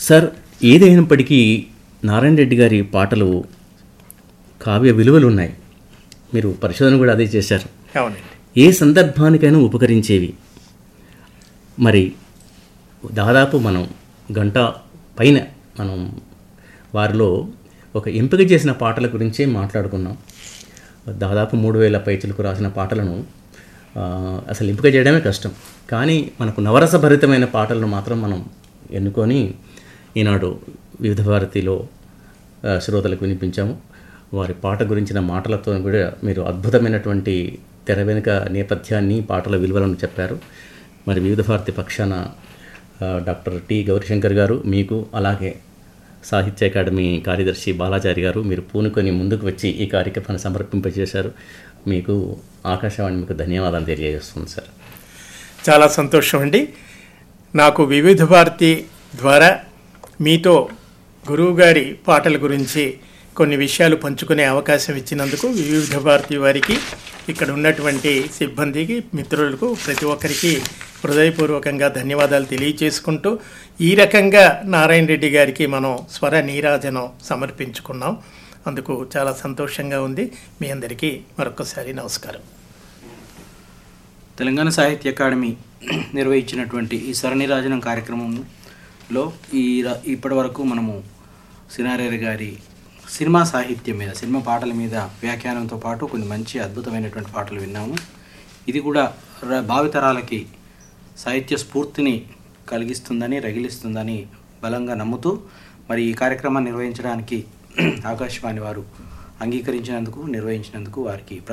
sir ఏదైనప్పటికీ నారాయణ రెడ్డి గారి పాటలు కావ్య విలువలు ఉన్నాయి మీరు పరిశోధన కూడా అదే చేశారు అవునండి ఏ సందర్భానికైనా ఉపకరించేవి మరి దాదాపు మనం గంట పైన మనం వారిలో ఒక ఎంపిక చేసిన పాటల గురించే మాట్లాడుకున్నాం దాదాపు మూడు వేల పైచులకు రాసిన పాటలను ఆ, అసలు ఎంపిక చేయడమే కష్టం కానీ మనకు నవరసభరితమైన పాటలను మాత్రం మనం ఎన్నుకొని ఈనాడు వివిధ భారతిలో ఆ, శ్రోతలకు వినిపించాము వారి పాట గురించిన మాటలతో కూడా మీరు అద్భుతమైనటువంటి తెర వెనుక నేపథ్యాన్ని పాటల విలువలను చెప్పారు మరి వివిధ భారతి పక్షాన ఆ, డాక్టర్ టి గౌరీశంకర్ గారు మీకు అలాగే సాహిత్య అకాడమీ కార్యదర్శి బాలాచారి గారు మీరు పూనుకొని ముందుకు వచ్చి ఈ కార్యక్రమాన్ని సమర్పింపజేశారు మీకు ఆకాశవాణి మీకు ధన్యవాదాలు తెలియజేస్తుంది సార్ చాలా సంతోషం అండి నాకు వివిధ భారతి ద్వారా మీతో గురువుగారి పాటల గురించి కొన్ని విషయాలు పంచుకునే అవకాశం ఇచ్చినందుకు వివిధ భారతి వారికి ఇక్కడ ఉన్నటువంటి సిబ్బందికి మిత్రులకు ప్రతి ఒక్కరికి హృదయపూర్వకంగా ధన్యవాదాలు తెలియచేసుకుంటూ ఈ రకంగా నారాయణ రెడ్డి గారికి మనం స్వర నీరాజనం సమర్పించుకున్నాం అందుకు చాలా సంతోషంగా ఉంది మీ అందరికీ మరొకసారి నమస్కారం తెలంగాణ సాహిత్య అకాడమీ నిర్వహించినటువంటి ఈ స్వరనిరాజనం కార్యక్రమంలో ఈ ర- ఇప్పటి వరకు మనము సినారేరి గారి సినిమా సాహిత్యం మీద సినిమా పాటల మీద వ్యాఖ్యానంతో పాటు కొన్ని మంచి అద్భుతమైనటువంటి పాటలు విన్నాము ఇది కూడా ర- భావితరాలకి సాహిత్య స్ఫూర్తిని కలిగిస్తుందని రగిలిస్తుందని బలంగా నమ్ముతూ మరి ఈ కార్యక్రమాన్ని నిర్వహించడానికి ఆకాశవాణి వారు అంగీకరించినందుకు నిర్వహించినందుకు వారికి